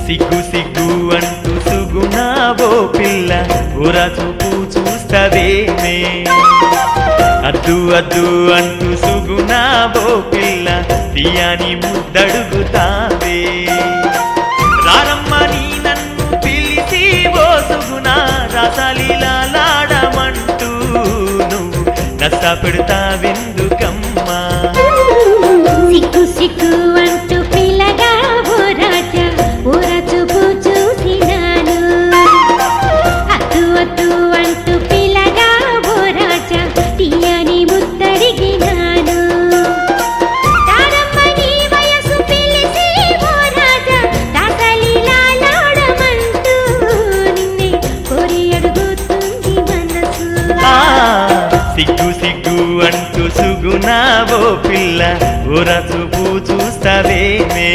సిగ్గు సిగ్గు అంటూ సుగుణావో పిల్ల ఊర చూపు చూస్తదేమే అద్దు అద్దు అంటూ సుగుణావో పిల్ల తీయని ముద్దడుగుతావే రారమ్మని నన్ను పిలిచి ఓ సుగుణ రసలీలాడమంటూ నువ్వు నచ్చ పెడతావెందుకమ్మా సిగ్గు సిగ్గు అంటూ పిల్లగా ఓ రాజా ఊర చూపు చూసినాను అద్దు అద్దు అంటూ పిల్లగా ఓ రాజా తీయని ముద్దడిగినాను తారమ్మని వయసు పిలిచి ఓ రాజా దాసలీలాడమంటూ నిన్నే కోరి అడుగుతుంది మనసు ఆ, సిగ్గు సిగ్గు అంటూ సుగుణావో పిల్ల ఊర చూపు చూస్తావేమే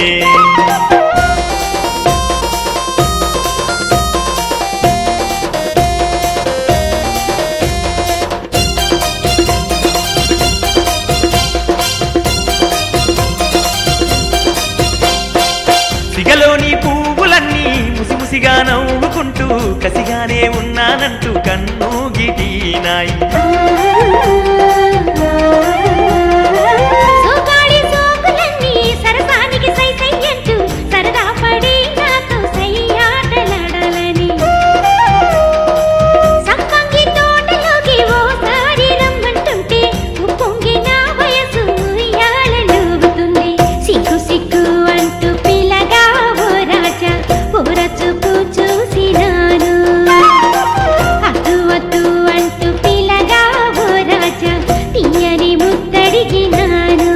సిగలోని పువ్వులన్నీ ముసిముసిగా నవ్వుకుంటూ కసిగానే ఉన్నానంటూ కన్ను గిటీనాయి సోగాడి సోకులన్నీ సరసానికి సై సై అంటూ సరదా పడి నాతో సై ఆటలాడాలని సంపంగి తోటలోకి ఓసారి రమ్మంటుంటే ఉప్పొంగి నా వయసు ఉయ్యాలలూగుతుంది సిగ్గు సిగ్గు అంటూ పిల్లగా ఓ రాజా పూర చూపు చూసినాను అద్దు అద్దు అంటూ పిల్లగా ఓ రాజా తీయని ముద్దడిగినాను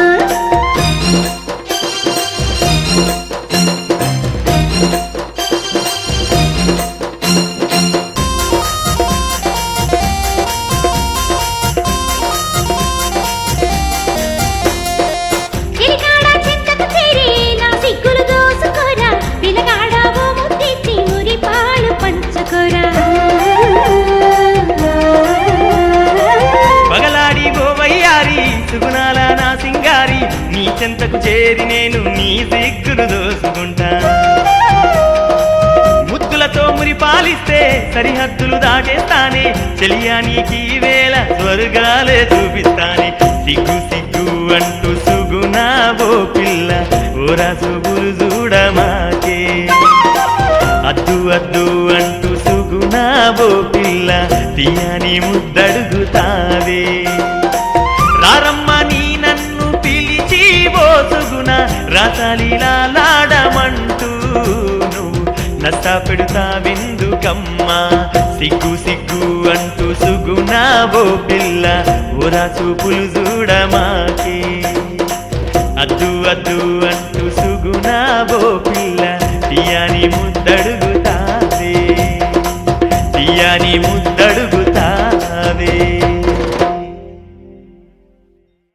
చిలికాడ చెంతకు చేరి నా సిగ్గులు దోసుకోరా పిల్లగాడ ఓ ముద్దిచ్చి మురి పాలు పంచుకోరా పగలాడి గోవయ్యారి సుగుణాల నా సింగారి నీ చెంతకు చేరి నేను నీ సిగ్గులు దోసుకుంటా ముద్దులతో మురి పాలిస్తే సరిహద్దులు దాటేస్తానే చెలియా నీకీ వేళ స్వర్గాలే చూపిస్తానే సిగ్గు సిగ్గు అంటూ సుగుణావో పిల్ల ఓరా చూపులు చూడమాకే అద్దు అద్దు అంటూ సుగుణావో పిల్ల తీయని ముద్దడుగుతావే రారమ్మని నన్ను పిలిచి ఓ సుగుణ రసలీలాడమంటూ నువ్వు నచ్చ పెడతావెందుకమ్మా సిగ్గు సిగ్గు అంటూ సుగుణావో పిల్ల ఊరా చూపులు చూడమాకే అద్దు అద్దు